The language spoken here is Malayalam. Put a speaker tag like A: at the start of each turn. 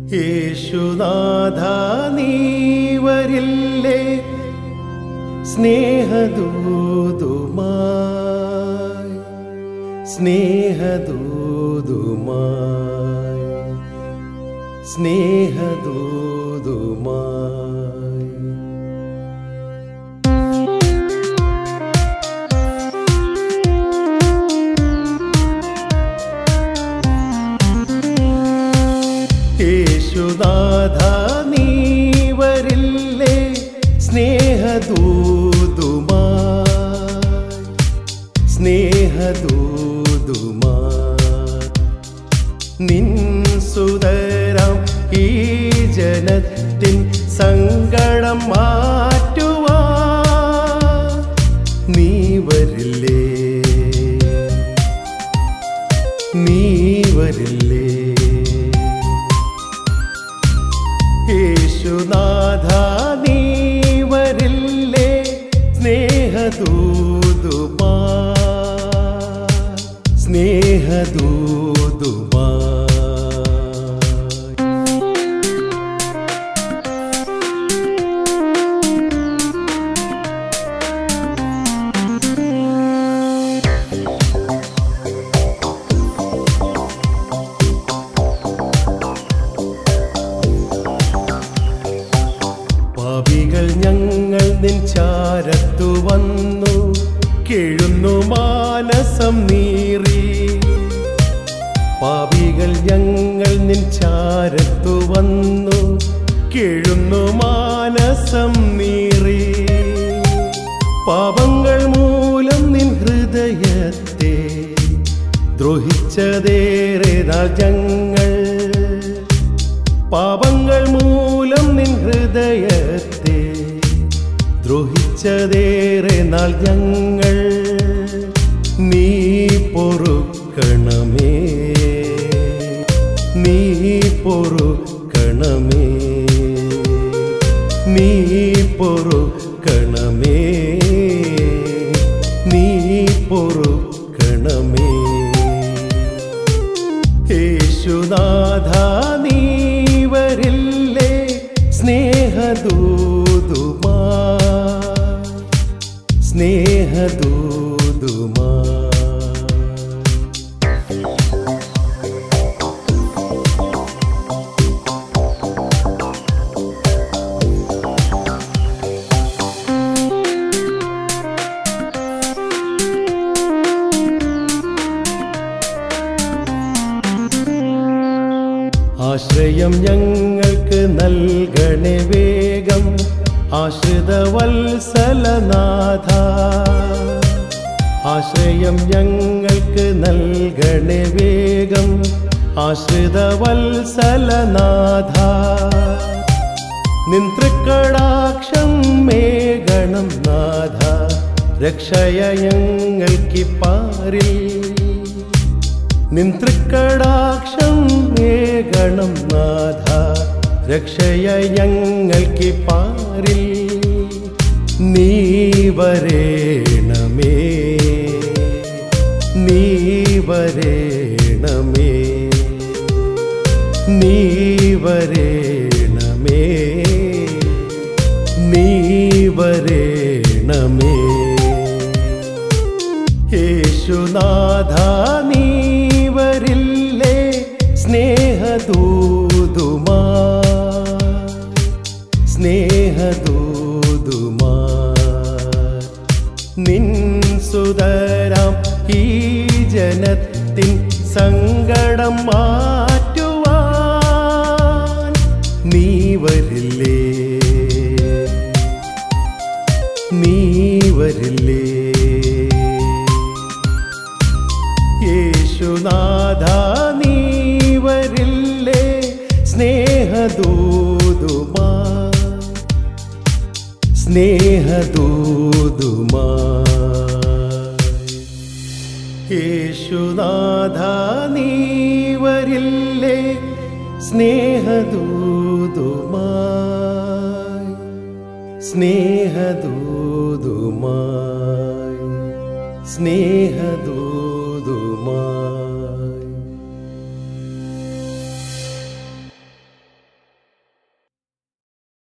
A: യേശുനാഥ നീ വരില്ലേ സ്നേഹദൂതുമായി സ്നേഹദൂതുമായി സ്നേഹദൂതുമായി യേശുനാഥ നീ വരില്ലേ സ്നേഹദൂതുമായി സ്നേഹദൂതുമായി നിൻ സുതരം ഈ ജനത്തിൻ സങ്കടം മാറ്റുവാ നീ വരില്ലേ നീ വരില്ലേ യേശുനാഥ നീ വരില്ലേ സ്നേഹദൂതുമാ സ്നേഹദൂതുമാ പാപികൾ ഞങ്ങൾ നിൻ ചാരത്തു വന്നു കിഴുന്നു മാനസം നീറി പാപികൾ ഞങ്ങൾ നിൻ ചാരത്തു വന്നു കിഴുന്നു മാനസം നീറി പാപങ്ങൾ മൂലം നിൻ ഹൃദയത്തെ ദ്രോഹിച്ചതേറെ നാൾ ഞങ്ങൾ പാപങ്ങൾ മൂലം നിൻ ഹൃദയത്തെ ദ്രോഹിച്ചതേറെ നാൾ ഞങ്ങൾ നീ പൊറുക്കണമേ നീ പൊറുക്കണമേ നീ പൊറുക്കണമേ നീ പൊറുക്കണമേ യേശുനാഥ നീ വരില്ലേ സ്നേഹദൂതുമാ സ്നേഹദൂതുമാ ആശ്രയം ഞങ്ങൾക്ക് നൽകണേ വേഗം ആശ്രിത വത്സലനാഥ ആശ്രയം ഞങ്ങൾക്ക് നൽകണേ വേഗം ആശ്രിത വത്സലനാഥ നിന്ത്രക്കടാക്ഷം മേഘണം നാഥ രക്ഷയ ഞങ്ങൾക്ക് പാരിൽ നിന്ത്രക്കടാക്ഷം മേഘണം നാഥ രക്ഷയ ഞങ്ങൾക്ക് പാരിൽ നീ വരേണമേ നീ വരേണമേ നീ വരേണമേ നീ വരേണമേ യേശുനാഥ നീ വരില്ലേ സ്നേഹദൂതുമാ സ്നേഹദൂതുമാ നിൻ സുതരാം ഈ ജനത്തിൻ സങ്കടം മാറ്റുവാൻ നീ വരില്ലേ നീ വരില്ലേ യേശുനാഥ നീ വരില്ലേ സ്നേഹദൂതുമാ സ്നേഹദൂതുമാ യേശുനാഥ നീ വരില്ലേ സ്നേഹദൂതുമാ സ്നേഹദൂതുമായി സ്നേഹദൂ